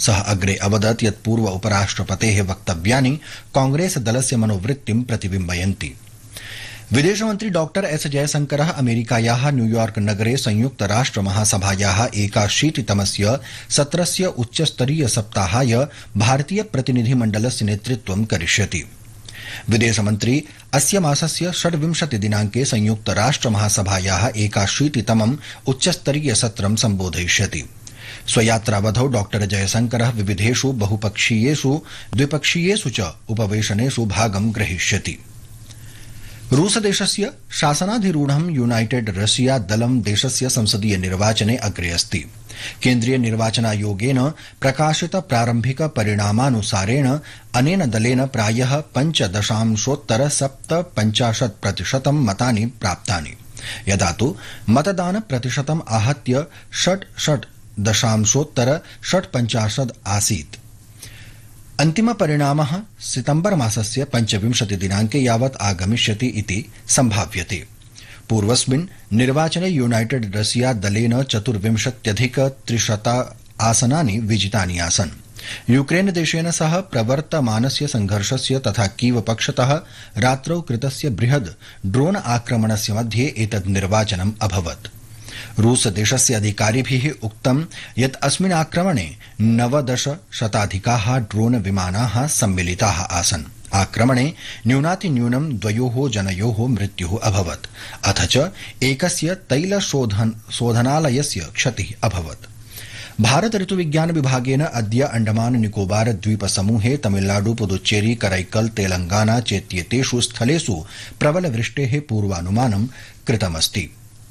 सः अग्रे अवदत् यत् पूर्व उपराष्ट्रपतेः वक्तव्यानि कांग्रेस दलस्य मनोवृत्तिं प्रतिबिम्बयन्ति विदेशमन्त्री डॉक्टर एस जयशंकरः अमेरिकायाः न्यूयॉर्क नगरे संयुक्त राष्ट्र महासभायाः एकाशीतितमस्य सत्रस्य उच्चस्तरीय सप्ताहाय भारतीय प्रतिनिधिमण्डलस्य नेतृत्वं करिष्यति विदेशमन्त्री अस्य मासस्य षड्विंशति दिनाङ्के संयुक्त राष्ट्र महासभायाः एकाशीतितमम् उच्चस्तरीय सत्रं सम्बोधयिष्यति स्वयात्रावधौ डॉक्टर जयशंकरः विविधेषु बहुपक्षीयेषु द्विपक्षीयेषु च उपवेशनेषु भागं ग्रहीष्यति रूसदेशस्य शासनाधिरूढं यूनाइटेड रशिया दलं देशस्य संसदीय निर्वाचने अग्रे अस्ति केन्द्रीय निर्वाचनायोगेन प्रकाशित प्रारम्भिक परिणामानुसारेण अनेन दलेन प्रायः पञ्चदशांशोत्तर सप्त पञ्चाशत् प्रतिशतं मतानि प्राप्तानि यदा तु मतदान प्रतिशतम् आहत्य षट् षट् दशांशोत्तर षट् पञ्चाशत् आसीत् अन्तिमपरिणामः सितम्बर मासस्य पञ्चविंशति दिनाङ्के यावत् आगमिष्यति इति सम्भाव्यते पूर्वस्मिन् निर्वाचने यूनाइटेड रशिया दलेन चतुर्विंशत्यधिक त्रिशत आसनानि विजितानि आसन् यूक्रेन देशेन सह प्रवर्तमानस्य संघर्षस्य तथा कीव पक्षतः रात्रौ कृतस्य बृहद् ड्रोन आक्रमणस्य मध्ये एतत् निर्वाचनम् अभवत् रूस देशस्य अधिकारिभिः उक्तं यत् अस्मिन् आक्रमणे नवदश शताधिकाः ड्रोन विमानाः सम्मिलिताः आसन् आक्रमणे न्यूनातिन्यूनं द्वयोः जनयोः मृत्युः अभवत् अथ च एकस्य तैलशोधनालयस्य क्षतिः अभवत् भारत ऋतुविज्ञान विभागेन अद्य अण्डमान निकोबार द्वीप समूहे तमिलनाडु पुदुच्चेरी करैकल तेलंगाना चेत्येतेषु स्थलेषु प्रबल वृष्टेः पूर्वानुमानं कृतमस्ति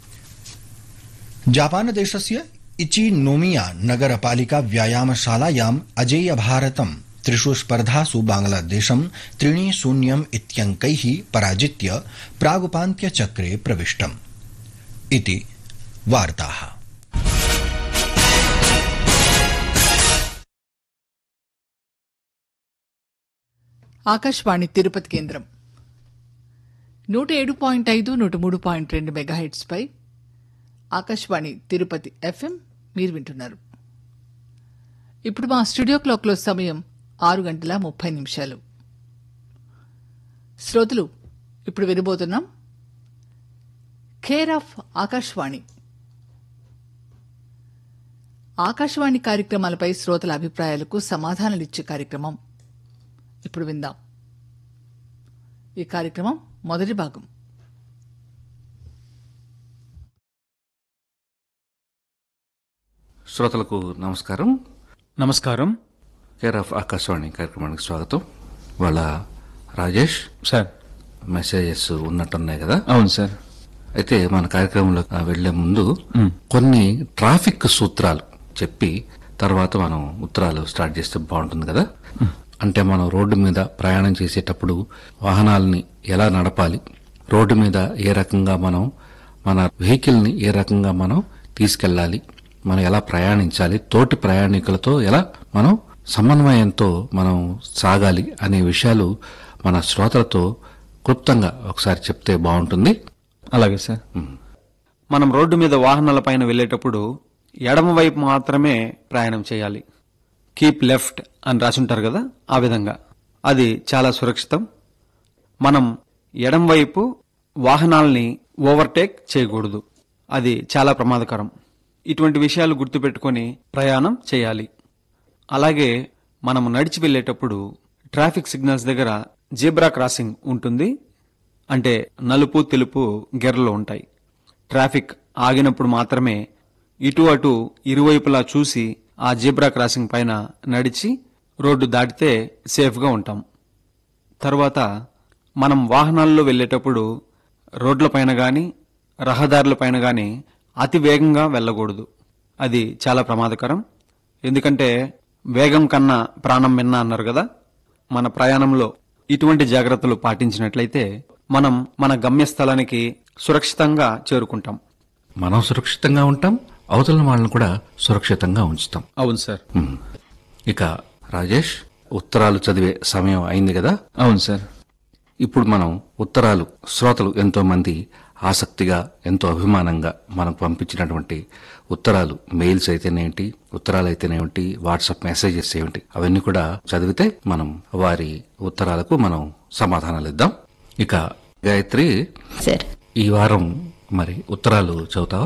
जापान देशस्य इचिनोमिया नगरपालिका व्यायामशालायाम् अजेय भारतं त्रिषु स्पर्धासु बांग्लादेशं त्रीणि शून्यम् इत्यङ्कैः पराजित्य प्रागुपान्त्यचक्रे प्रविष्टम् इति वार्ताः ఆకాశవాణి తిరుపతి కేంద్రం నూట ఏడు పాయింట్ ఐదు నూట మూడు పాయింట్ రెండు మెగాహెట్స్ పై ఆకాశవాణి తిరుపతి ఎఫ్ఎం మీరు వింటున్నారు ఇప్పుడు మా స్టూడియో క్లాక్లో సమయం ఆరు గంటల ముప్పై నిమిషాలు శ్రోతలు ఇప్పుడు వినబోతున్నాం కేర్ ఆఫ్ ఆకాశవాణి ఆకాశవాణి కార్యక్రమాలపై శ్రోతల అభిప్రాయాలకు సమాధానాలిచ్చే కార్యక్రమం ఇప్పుడు విందాం ఈ కార్యక్రమం మొదటి భాగం శ్రోతలకు నమస్కారం నమస్కారం కేర్ ఆఫ్ ఆకాశవాణి కార్యక్రమానికి స్వాగతం వాళ్ళ రాజేష్ సార్ మెసేజెస్ ఉన్నట్టున్నాయి కదా అవును సార్ అయితే మన కార్యక్రమంలో వెళ్లే ముందు కొన్ని ట్రాఫిక్ సూత్రాలు చెప్పి తర్వాత మనం ఉత్తరాలు స్టార్ట్ చేస్తే బాగుంటుంది కదా అంటే మనం రోడ్డు మీద ప్రయాణం చేసేటప్పుడు వాహనాలని ఎలా నడపాలి రోడ్డు మీద ఏ రకంగా మనం మన వెహికల్ ని ఏ రకంగా మనం తీసుకెళ్లాలి మనం ఎలా ప్రయాణించాలి తోటి ప్రయాణికులతో ఎలా మనం సమన్వయంతో మనం సాగాలి అనే విషయాలు మన శ్రోతలతో క్లుప్తంగా ఒకసారి చెప్తే బాగుంటుంది అలాగే సార్ మనం రోడ్డు మీద వాహనాల పైన వెళ్ళేటప్పుడు ఎడమ వైపు మాత్రమే ప్రయాణం చేయాలి కీప్ లెఫ్ట్ అని రాసుంటారు కదా ఆ విధంగా అది చాలా సురక్షితం మనం ఎడం వైపు వాహనాల్ని ఓవర్టేక్ చేయకూడదు అది చాలా ప్రమాదకరం ఇటువంటి విషయాలు గుర్తుపెట్టుకొని ప్రయాణం చేయాలి అలాగే మనం నడిచి వెళ్ళేటప్పుడు ట్రాఫిక్ సిగ్నల్స్ దగ్గర జీబ్రా క్రాసింగ్ ఉంటుంది అంటే నలుపు తెలుపు గెర్రలు ఉంటాయి ట్రాఫిక్ ఆగినప్పుడు మాత్రమే ఇటు అటు ఇరువైపులా చూసి ఆ జీబ్రా క్రాసింగ్ పైన నడిచి రోడ్డు దాటితే సేఫ్గా ఉంటాం తర్వాత మనం వాహనాల్లో వెళ్ళేటప్పుడు రోడ్లపైన గాని రహదారులపైన గాని అతి వేగంగా వెళ్ళకూడదు అది చాలా ప్రమాదకరం ఎందుకంటే వేగం కన్నా ప్రాణం మిన్న అన్నారు కదా మన ప్రయాణంలో ఇటువంటి జాగ్రత్తలు పాటించినట్లయితే మనం మన గమ్యస్థలానికి సురక్షితంగా చేరుకుంటాం మనం సురక్షితంగా ఉంటాం అవతల వాళ్ళని కూడా సురక్షితంగా ఉంచుతాం అవును సార్ ఉమ్. ఇక రాజేష్ ఉత్తరాలు చదివే సమయం అయింది కదా అవును సార్ ఇప్పుడు మనం ఉత్తరాలు శ్రోతలు ఎంతో మంది ఆసక్తిగా ఎంతో అభిమానంగా మనకు పంపించినటువంటి ఉత్తరాలు మెయిల్స్ అయితేనేంటి ఉత్తరాలు అయితేనేమిటి వాట్సాప్ మెసేజెస్ ఏమిటి అవన్నీ కూడా చదివితే మనం వారి ఉత్తరాలకు మనం సమాధానాలు ఇద్దాం ఇక గాయత్రి సార్ ఈ వారం మరి ఉత్తరాలు చదువుతావా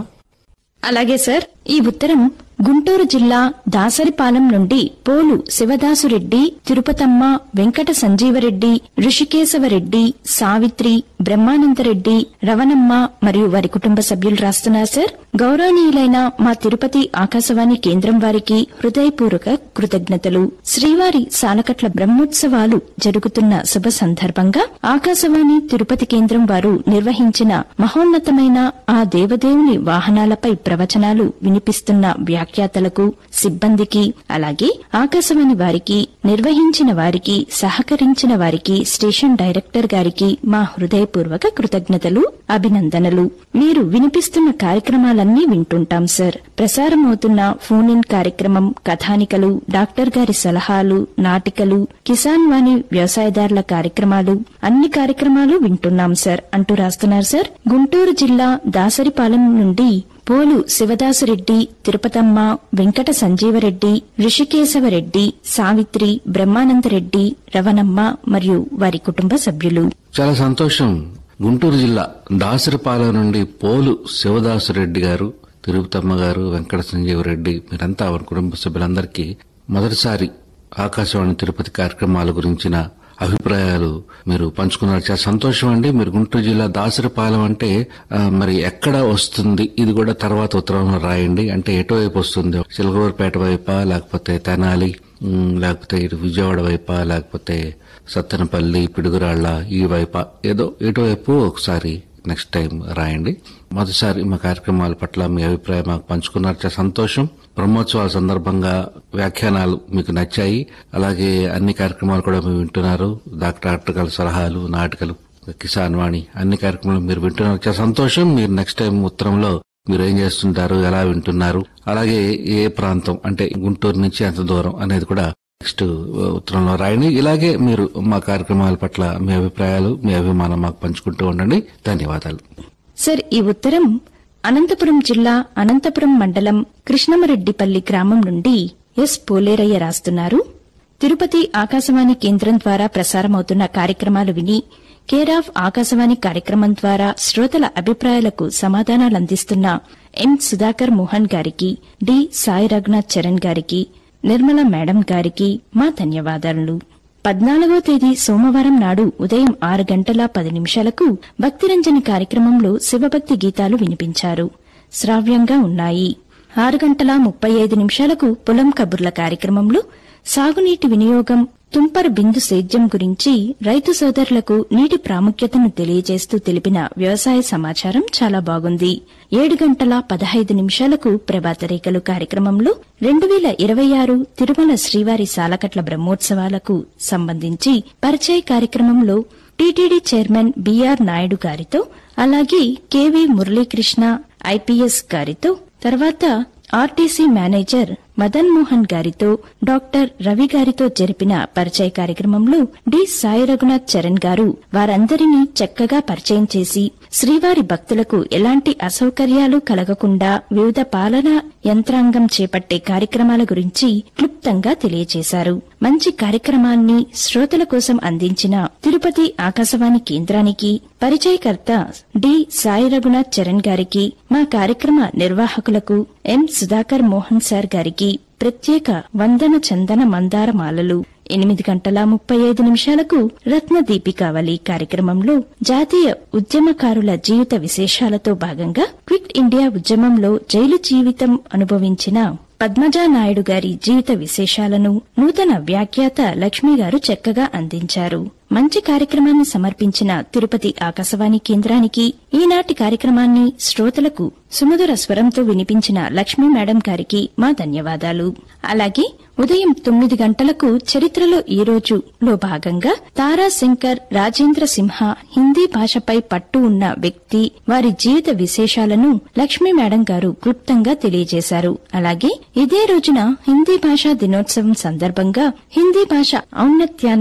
అలాగే సార్ ఈ ఉత్తరం గుంటూరు జిల్లా దాసరిపాలెం నుండి పోలు శివదాసురెడ్డి తిరుపతమ్మ వెంకట సంజీవరెడ్డి ఋషికేశవరెడ్డి సావిత్రి బ్రహ్మానందరెడ్డి రవణమ్మ మరియు వారి కుటుంబ సభ్యులు రాస్తున్నారు సార్ గౌరవనీయులైన మా తిరుపతి ఆకాశవాణి కేంద్రం వారికి హృదయపూర్వక కృతజ్ఞతలు శ్రీవారి సాలకట్ల బ్రహ్మోత్సవాలు జరుగుతున్న శుభ సందర్భంగా ఆకాశవాణి తిరుపతి కేంద్రం వారు నిర్వహించిన మహోన్నతమైన ఆ దేవదేవుని వాహనాలపై ప్రవచనాలు వినిపిస్తున్న వ్యాఖ్యాతలకు సిబ్బందికి అలాగే ఆకాశవాణి వారికి నిర్వహించిన వారికి సహకరించిన వారికి స్టేషన్ డైరెక్టర్ గారికి మా హృదయపూర్వక కృతజ్ఞతలు అభినందనలు మీరు వినిపిస్తున్న కార్యక్రమాలన్నీ వింటుంటాం సార్ ప్రసారమవుతున్న ఫోన్ ఇన్ కార్యక్రమం కథానికలు డాక్టర్ గారి సలహాలు నాటికలు కిసాన్ వాణి వ్యవసాయదారుల కార్యక్రమాలు అన్ని కార్యక్రమాలు వింటున్నాం సార్ అంటూ రాస్తున్నారు సార్ గుంటూరు జిల్లా దాసరిపాలెం నుండి పోలు శివదాసురెడ్డి తిరుపతమ్మ వెంకట సంజీవరెడ్డి ఋషికేశవరెడ్డి సావిత్రి బ్రహ్మానందరెడ్డి రవణమ్మ మరియు వారి కుటుంబ సభ్యులు చాలా సంతోషం గుంటూరు జిల్లా దాసరిపాలెం నుండి పోలు శివదాసురెడ్డి గారు తిరుపతమ్మ గారు వెంకట సంజీవరెడ్డి మీరంతా వారి కుటుంబ సభ్యులందరికీ మొదటిసారి ఆకాశవాణి తిరుపతి కార్యక్రమాల గురించిన అభిప్రాయాలు మీరు పంచుకున్నారు చాలా సంతోషం అండి మీరు గుంటూరు జిల్లా దాసరిపాలెం అంటే ఆ, మరి ఎక్కడ వస్తుంది ఇది కూడా తర్వాత ఉత్తరంలో రాయండి అంటే ఎటువైపు వస్తుంది చిలకూరుపేట వైపా లేకపోతే తెనాలి ఉమ్, లేకపోతే ఇటు విజయవాడ వైపా లేకపోతే సత్తెనపల్లి పిడుగురాళ్ల ఈ వైపా ఏదో ఎటువైపు ఒకసారి నెక్స్ట్ టైం రాయండి మొదటిసారి మా కార్యక్రమాల పట్ల మీ అభిప్రాయం మాకు పంచుకున్నారు చాలా సంతోషం బ్రహ్మోత్సవాల సందర్భంగా వ్యాఖ్యానాలు మీకు నచ్చాయి అలాగే అన్ని కార్యక్రమాలు కూడా మీరు వింటున్నారు డాక్టర్ ఆర్టికల్ సలహాలు నాటికలు కిసాన్ వాణి అన్ని కార్యక్రమాలు మీరు వింటున్నారు చాలా సంతోషం మీరు నెక్స్ట్ టైం ఉత్తరంలో మీరు ఏం చేస్తుంటారు ఎలా వింటున్నారు అలాగే ఏ ప్రాంతం అంటే గుంటూరు నుంచి ఎంత దూరం అనేది కూడా నెక్స్ట్ ఉత్తరంలో రాయండి ఇలాగే మీరు మా కార్యక్రమాల పట్ల మీ అభిప్రాయాలు మీ అభిమానం మాకు పంచుకుంటూ ఉండండి ధన్యవాదాలు సార్ ఈ ఉత్తరం అనంతపురం జిల్లా అనంతపురం మండలం కృష్ణమరెడ్డిపల్లి గ్రామం నుండి ఎస్ పోలేరయ్య రాస్తున్నారు తిరుపతి ఆకాశవాణి కేంద్రం ద్వారా ప్రసారమవుతున్న కార్యక్రమాలు విని కేర్ ఆఫ్ ఆకాశవాణి కార్యక్రమం ద్వారా శ్రోతల అభిప్రాయాలకు సమాధానాలు అందిస్తున్న ఎం సుధాకర్ మోహన్ గారికి డి సాయి రఘునాథ్ చరణ్ గారికి నిర్మల మేడం గారికి మా ధన్యవాదాలు పద్నాలుగో తేదీ సోమవారం నాడు ఉదయం ఆరు గంటల పది నిమిషాలకు భక్తిరంజని కార్యక్రమంలో శివభక్తి గీతాలు వినిపించారు శ్రావ్యంగా ఉన్నాయి ఆరు గంటల ముప్పై ఐదు నిమిషాలకు పొలం కబుర్ల కార్యక్రమంలో సాగునీటి వినియోగం తుంపర బిందు సేద్యం గురించి రైతు సోదరులకు నీటి ప్రాముఖ్యతను తెలియజేస్తూ తెలిపిన వ్యవసాయ సమాచారం చాలా బాగుంది ఏడు గంటల పదహైదు నిమిషాలకు ప్రభాత రేఖలు కార్యక్రమంలో రెండు వేల ఇరవై ఆరు తిరుమల శ్రీవారి సాలకట్ల బ్రహ్మోత్సవాలకు సంబంధించి పరిచయ కార్యక్రమంలో టీటీడీ చైర్మన్ బీఆర్ నాయుడు గారితో అలాగే కెవి మురళీకృష్ణ ఐపీఎస్ గారితో తర్వాత ఆర్టీసీ మేనేజర్ మదన్ మోహన్ గారితో డాక్టర్ రవి గారితో జరిపిన పరిచయ కార్యక్రమంలో డి సాయి రఘునాథ్ చరణ్ గారు వారందరినీ చక్కగా పరిచయం చేసి శ్రీవారి భక్తులకు ఎలాంటి అసౌకర్యాలు కలగకుండా వివిధ పాలనా యంత్రాంగం చేపట్టే కార్యక్రమాల గురించి క్లుప్తంగా తెలియజేశారు మంచి కార్యక్రమాన్ని శ్రోతల కోసం అందించిన తిరుపతి ఆకాశవాణి కేంద్రానికి పరిచయకర్త డి సాయి రఘునాథ్ చరణ్ గారికి మా కార్యక్రమ నిర్వాహకులకు ఎం సుధాకర్ మోహన్ సార్ గారికి ప్రత్యేక వందన చందన మందార మాలలు ఎనిమిది గంటల ముప్పై ఐదు నిమిషాలకు రత్న దీపికావళి కార్యక్రమంలో జాతీయ ఉద్యమకారుల జీవిత విశేషాలతో భాగంగా క్విట్ ఇండియా ఉద్యమంలో జైలు జీవితం అనుభవించిన పద్మజా నాయుడు గారి జీవిత విశేషాలను నూతన వ్యాఖ్యాత లక్ష్మి గారు చక్కగా అందించారు మంచి కార్యక్రమాన్ని సమర్పించిన తిరుపతి ఆకాశవాణి కేంద్రానికి ఈనాటి కార్యక్రమాన్ని శ్రోతలకు సుమధుర స్వరంతో వినిపించిన లక్ష్మీ మేడం గారికి మా ధన్యవాదాలు అలాగే ఉదయం తొమ్మిది గంటలకు చరిత్రలో ఈ రోజు లో భాగంగా తారా శంకర్ రాజేంద్ర సింహ హిందీ భాషపై పట్టు ఉన్న వ్యక్తి వారి జీవిత విశేషాలను లక్ష్మీ మేడం గారు క్లుప్తంగా తెలియజేశారు అలాగే ఇదే రోజున హిందీ భాషా దినోత్సవం సందర్భంగా హిందీ భాష ఔన్నత్యాన్ని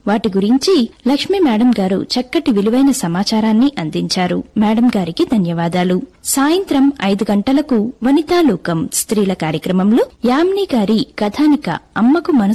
వాటి గురించి లక్ష్మీ మేడం గారు చక్కటి విలువైన సమాచారాన్ని అందించారు మేడం గారికి ధన్యవాదాలు సాయంత్రం ఐదు గంటలకు వనితాలోకం స్త్రీల కార్యక్రమంలో యామ్ని గారి కథానిక అమ్మకు మనసు